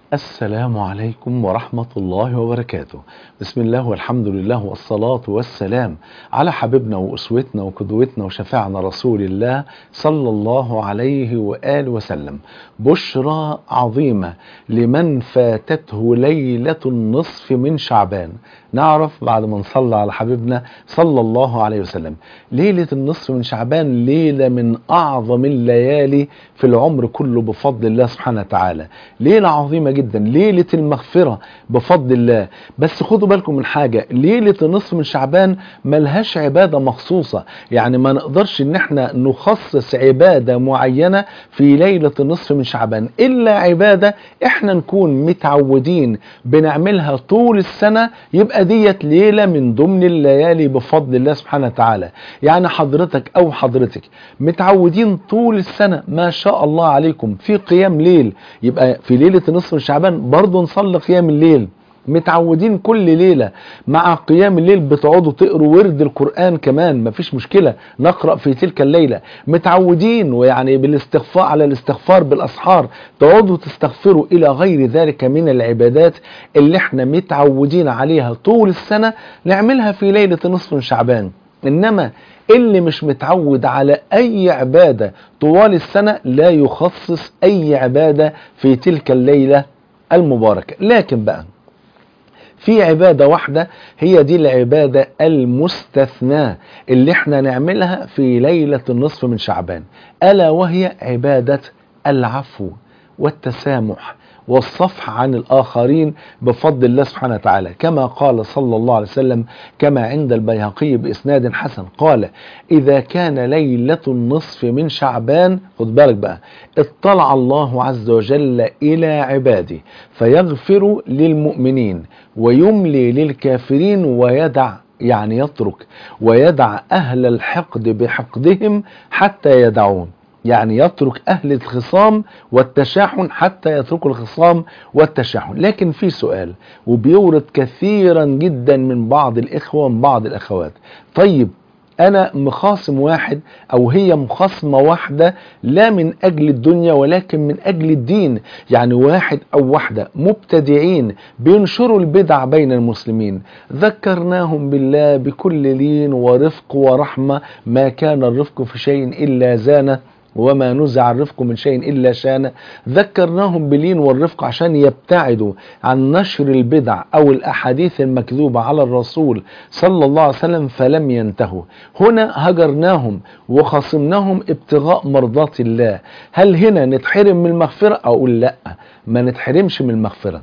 السلام عليكم ورحمة الله وبركاته بسم الله والحمد لله والصلاة والسلام على حبيبنا وأسوتنا وقدوتنا وشفاعنا رسول الله صلى الله عليه وآله وسلم بشرى عظيمة لمن فاتته ليلة النصف من شعبان نعرف بعد ما نصلى على حبيبنا صلى الله عليه وسلم ليلة النصف من شعبان ليلة من أعظم الليالي في العمر كله بفضل الله سبحانه وتعالى ليلة عظيمة جدا ليلة المغفرة بفضل الله بس خدوا بالكم من حاجة ليلة النصف من شعبان ملهاش عبادة مخصوصة يعني ما نقدرش ان احنا نخصص عبادة معينة في ليلة النصف من شعبان الا عبادة احنا نكون متعودين بنعملها طول السنة يبقى ديت ليلة من ضمن الليالي بفضل الله سبحانه وتعالى يعني حضرتك او حضرتك متعودين طول السنة ما شاء الله عليكم في قيام ليل يبقى في ليلة النصف من شعبان برضه نصلي قيام الليل متعودين كل ليلة مع قيام الليل بتقعدوا تقروا ورد القرآن كمان مفيش مشكلة نقرأ في تلك الليلة متعودين ويعني بالاستغفار على الاستغفار بالأسحار تقعدوا تستغفروا إلى غير ذلك من العبادات اللي احنا متعودين عليها طول السنة نعملها في ليلة نصف من شعبان إنما اللي مش متعود على أي عبادة طوال السنة لا يخصص أي عبادة في تلك الليلة المباركة لكن بقى في عبادة واحدة هي دي العبادة المستثناة اللي احنا نعملها في ليلة النصف من شعبان ألا وهي عبادة العفو والتسامح والصفح عن الآخرين بفضل الله سبحانه وتعالى كما قال صلى الله عليه وسلم كما عند البيهقي بإسناد حسن قال إذا كان ليلة النصف من شعبان خد بالك بقى اطلع الله عز وجل إلى عباده فيغفر للمؤمنين ويملي للكافرين ويدع يعني يترك ويدع أهل الحقد بحقدهم حتى يدعون يعني يترك أهل الخصام والتشاحن حتى يتركوا الخصام والتشاحن لكن في سؤال وبيورد كثيرا جدا من بعض الإخوة ومن بعض الأخوات طيب أنا مخاصم واحد أو هي مخاصمة واحدة لا من أجل الدنيا ولكن من أجل الدين يعني واحد أو واحدة مبتدعين بينشروا البدع بين المسلمين ذكرناهم بالله بكل لين ورفق ورحمة ما كان الرفق في شيء إلا زانه وما نزع الرفق من شيء إلا شان ذكرناهم باللين والرفق عشان يبتعدوا عن نشر البدع أو الأحاديث المكذوبة على الرسول صلى الله عليه وسلم فلم ينتهوا هنا هجرناهم وخصمناهم ابتغاء مرضات الله هل هنا نتحرم من المغفرة أقول لا ما نتحرمش من المغفرة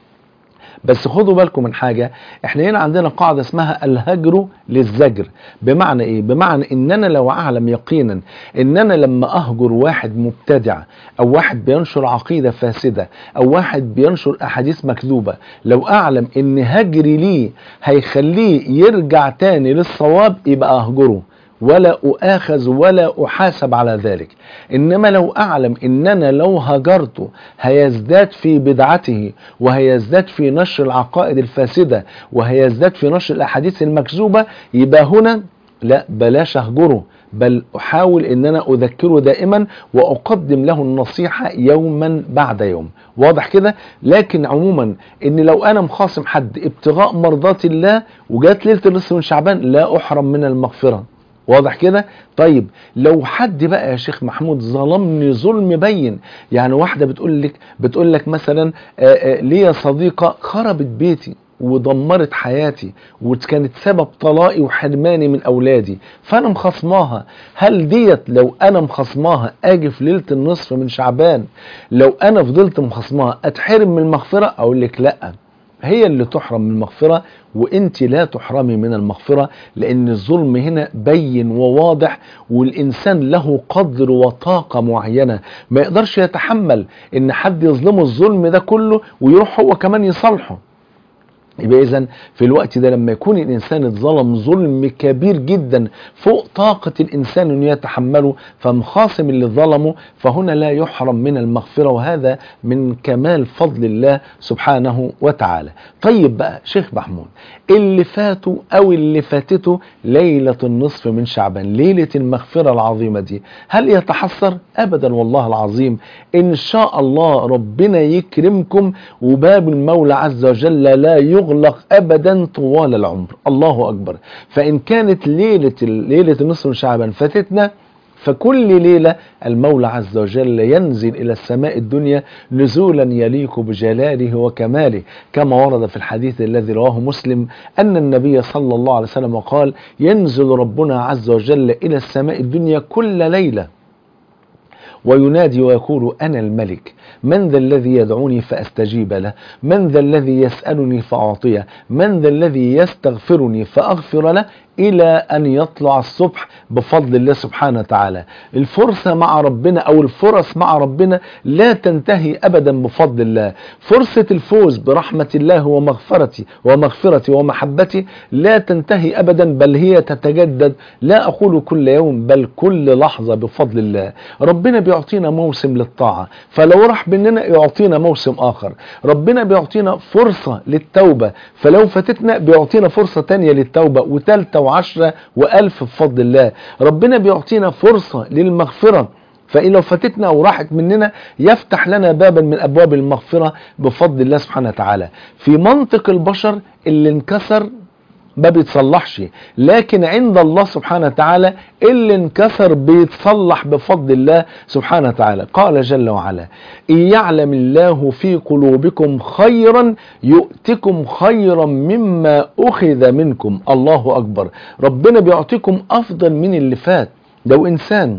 بس خدوا بالكم من حاجة احنا هنا عندنا قاعدة اسمها الهجر للزجر بمعنى ايه بمعنى ان انا لو اعلم يقينا ان انا لما اهجر واحد مبتدع او واحد بينشر عقيدة فاسدة او واحد بينشر احاديث مكذوبة لو اعلم ان هجري ليه هيخليه يرجع تاني للصواب يبقى اهجره ولا أؤاخذ ولا أحاسب على ذلك إنما لو أعلم إن أنا لو هجرته هيزداد في بدعته وهيزداد في نشر العقائد الفاسدة وهيزداد في نشر الأحاديث المكذوبة يبقى هنا لا بلاش أهجره بل أحاول إن أنا أذكره دائما وأقدم له النصيحة يوما بعد يوم واضح كده لكن عموما ان لو انا مخاصم حد ابتغاء مرضات الله وجات ليله النصف من شعبان لا احرم من المغفره واضح كده طيب لو حد بقى يا شيخ محمود ظلمني ظلم بين يعني واحده بتقول لك بتقول لك مثلا ليا صديقه خربت بيتي ودمرت حياتي وكانت سبب طلاقي وحرماني من اولادي فانا مخصماها هل ديت لو انا مخصماها اجي في ليله النصف من شعبان لو انا فضلت مخصماها اتحرم من المغفره اقول لك لا هي اللي تحرم من المغفرة وانت لا تحرمي من المغفرة لان الظلم هنا بين وواضح والانسان له قدر وطاقة معينة ما يقدرش يتحمل ان حد يظلمه الظلم ده كله ويروح هو كمان يصالحه يبقى اذا في الوقت ده لما يكون الانسان اتظلم ظلم كبير جدا فوق طاقة الانسان انه يتحمله فمخاصم اللي ظلمه فهنا لا يحرم من المغفرة وهذا من كمال فضل الله سبحانه وتعالى طيب بقى شيخ محمود اللي فاتوا او اللي فاتته ليلة النصف من شعبان ليلة المغفرة العظيمة دي هل يتحسر ابدا والله العظيم ان شاء الله ربنا يكرمكم وباب المولى عز وجل لا يغلق ابدا طوال العمر الله اكبر فان كانت ليلة ليلة النصف من شعبان فاتتنا فكل ليلة المولى عز وجل ينزل إلى السماء الدنيا نزولا يليق بجلاله وكماله كما ورد في الحديث الذي رواه مسلم أن النبي صلى الله عليه وسلم قال ينزل ربنا عز وجل إلى السماء الدنيا كل ليلة وينادي ويقول أنا الملك من ذا الذي يدعوني فأستجيب له من ذا الذي يسألني فأعطيه من ذا الذي يستغفرني فأغفر له إلى أن يطلع الصبح بفضل الله سبحانه وتعالى الفرصة مع ربنا أو الفرص مع ربنا لا تنتهي أبدا بفضل الله فرصة الفوز برحمة الله ومغفرتي ومغفرتي ومحبتي لا تنتهي أبدا بل هي تتجدد لا أقول كل يوم بل كل لحظة بفضل الله ربنا بيعطينا موسم للطاعة فلو راح مننا يعطينا موسم آخر ربنا بيعطينا فرصة للتوبة فلو فاتتنا بيعطينا فرصة تانية للتوبة وتالتة وعشرة وألف بفضل الله ربنا بيعطينا فرصة للمغفرة فإن لو فاتتنا أو راحت مننا يفتح لنا بابا من أبواب المغفرة بفضل الله سبحانه وتعالى في منطق البشر اللي انكسر ما بيتصلحش لكن عند الله سبحانه وتعالى اللي انكسر بيتصلح بفضل الله سبحانه وتعالى قال جل وعلا إن يعلم الله في قلوبكم خيرا يؤتكم خيرا مما أخذ منكم الله أكبر ربنا بيعطيكم أفضل من اللي فات لو إنسان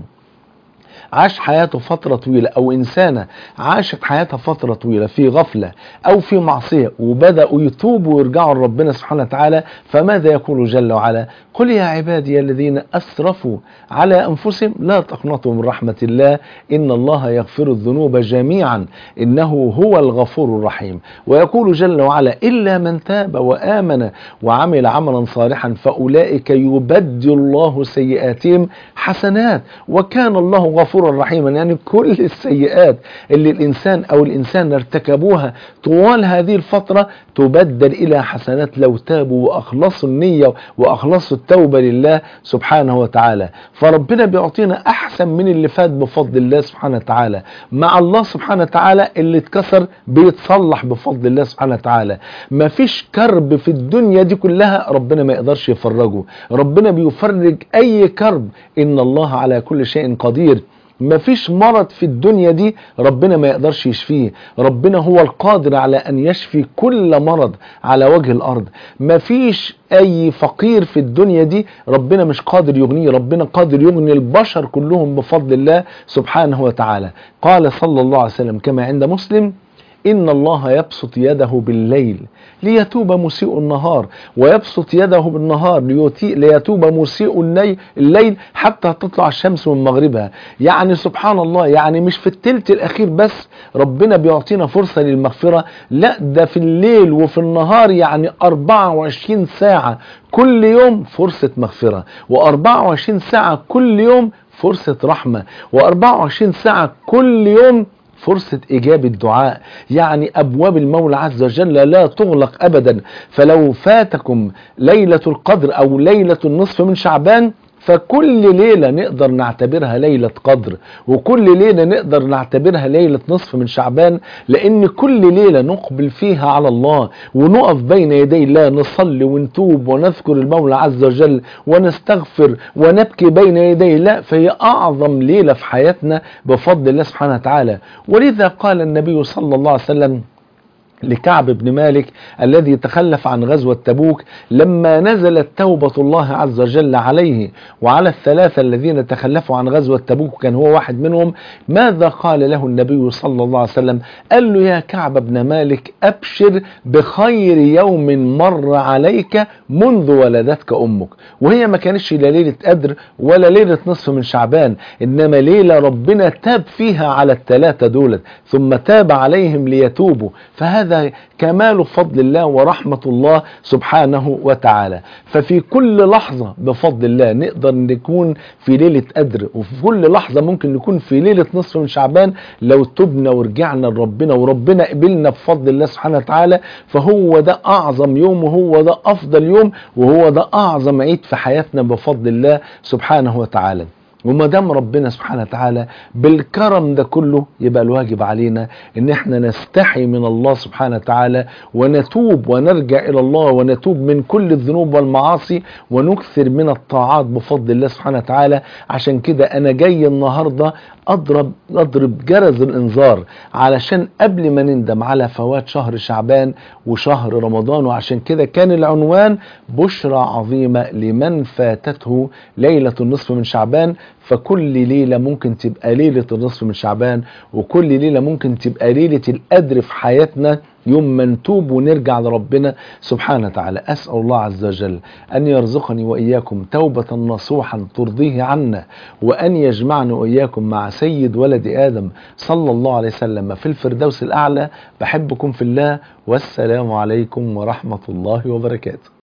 عاش حياته فترة طويلة أو إنسانة عاشت حياتها فترة طويلة في غفلة أو في معصية وبدأوا يتوبوا ويرجعوا لربنا سبحانه وتعالى فماذا يقول جل وعلا قل يا عبادي الذين أسرفوا على أنفسهم لا تقنطوا من رحمة الله إن الله يغفر الذنوب جميعا إنه هو الغفور الرحيم ويقول جل وعلا إلا من تاب وآمن وعمل عملا صالحا فأولئك يبدل الله سيئاتهم حسنات وكان الله غفورا رحيما يعني كل السيئات اللي الإنسان أو الإنسان ارتكبوها طوال هذه الفترة تبدل إلى حسنات لو تابوا وأخلصوا النية وأخلصوا التوبة لله سبحانه وتعالى فربنا بيعطينا أحسن من اللي فات بفضل الله سبحانه وتعالى مع الله سبحانه وتعالى اللي اتكسر بيتصلح بفضل الله سبحانه وتعالى ما فيش كرب في الدنيا دي كلها ربنا ما يقدرش يفرجه ربنا بيفرج أي كرب إن الله على كل شيء قدير مفيش مرض في الدنيا دي ربنا ما يقدرش يشفيه ربنا هو القادر على أن يشفي كل مرض على وجه الأرض مفيش أي فقير في الدنيا دي ربنا مش قادر يغنيه ربنا قادر يغني البشر كلهم بفضل الله سبحانه وتعالى قال صلى الله عليه وسلم كما عند مسلم إن الله يبسط يده بالليل ليتوب مسيء النهار ويبسط يده بالنهار ليتوب مسيء الليل حتى تطلع الشمس من مغربها يعني سبحان الله يعني مش في التلت الأخير بس ربنا بيعطينا فرصة للمغفرة لا ده في الليل وفي النهار يعني 24 ساعة كل يوم فرصة مغفرة و24 ساعة كل يوم فرصة رحمة و24 ساعة كل يوم فرصة إجابة دعاء يعني أبواب المولى عز وجل لا تغلق أبدا فلو فاتكم ليلة القدر أو ليلة النصف من شعبان فكل ليلة نقدر نعتبرها ليلة قدر وكل ليلة نقدر نعتبرها ليلة نصف من شعبان لأن كل ليلة نقبل فيها على الله ونقف بين يدي الله نصلي ونتوب ونذكر المولى عز وجل ونستغفر ونبكي بين يدي الله فهي أعظم ليلة في حياتنا بفضل الله سبحانه وتعالى ولذا قال النبي صلى الله عليه وسلم لكعب بن مالك الذي تخلف عن غزوة تبوك لما نزلت توبة الله عز وجل عليه وعلى الثلاثة الذين تخلفوا عن غزوة تبوك كان هو واحد منهم ماذا قال له النبي صلى الله عليه وسلم قال له يا كعب بن مالك أبشر بخير يوم مر عليك منذ ولدتك أمك وهي ما كانتش لا ليلة قدر ولا ليلة نصف من شعبان إنما ليلة ربنا تاب فيها على الثلاثة دولت ثم تاب عليهم ليتوبوا فهذا هذا كمال فضل الله ورحمة الله سبحانه وتعالى ففي كل لحظة بفضل الله نقدر نكون في ليلة قدر وفي كل لحظة ممكن نكون في ليلة نصف من شعبان لو تبنا ورجعنا لربنا وربنا قبلنا بفضل الله سبحانه وتعالى فهو ده أعظم يوم وهو ده أفضل يوم وهو ده أعظم عيد في حياتنا بفضل الله سبحانه وتعالى وما دام ربنا سبحانه وتعالى بالكرم ده كله يبقى الواجب علينا ان احنا نستحي من الله سبحانه وتعالى ونتوب ونرجع الى الله ونتوب من كل الذنوب والمعاصي ونكثر من الطاعات بفضل الله سبحانه وتعالى عشان كده انا جاي النهارده اضرب اضرب جرس الانذار علشان قبل ما نندم على فوات شهر شعبان وشهر رمضان وعشان كده كان العنوان بشرى عظيمه لمن فاتته ليله النصف من شعبان فكل ليلة ممكن تبقى ليلة النصف من شعبان وكل ليلة ممكن تبقى ليلة القدر في حياتنا يوم ما نتوب ونرجع لربنا سبحانه وتعالى أسأل الله عز وجل أن يرزقني وإياكم توبة نصوحا ترضيه عنا وأن يجمعني وإياكم مع سيد ولد آدم صلى الله عليه وسلم في الفردوس الأعلى بحبكم في الله والسلام عليكم ورحمة الله وبركاته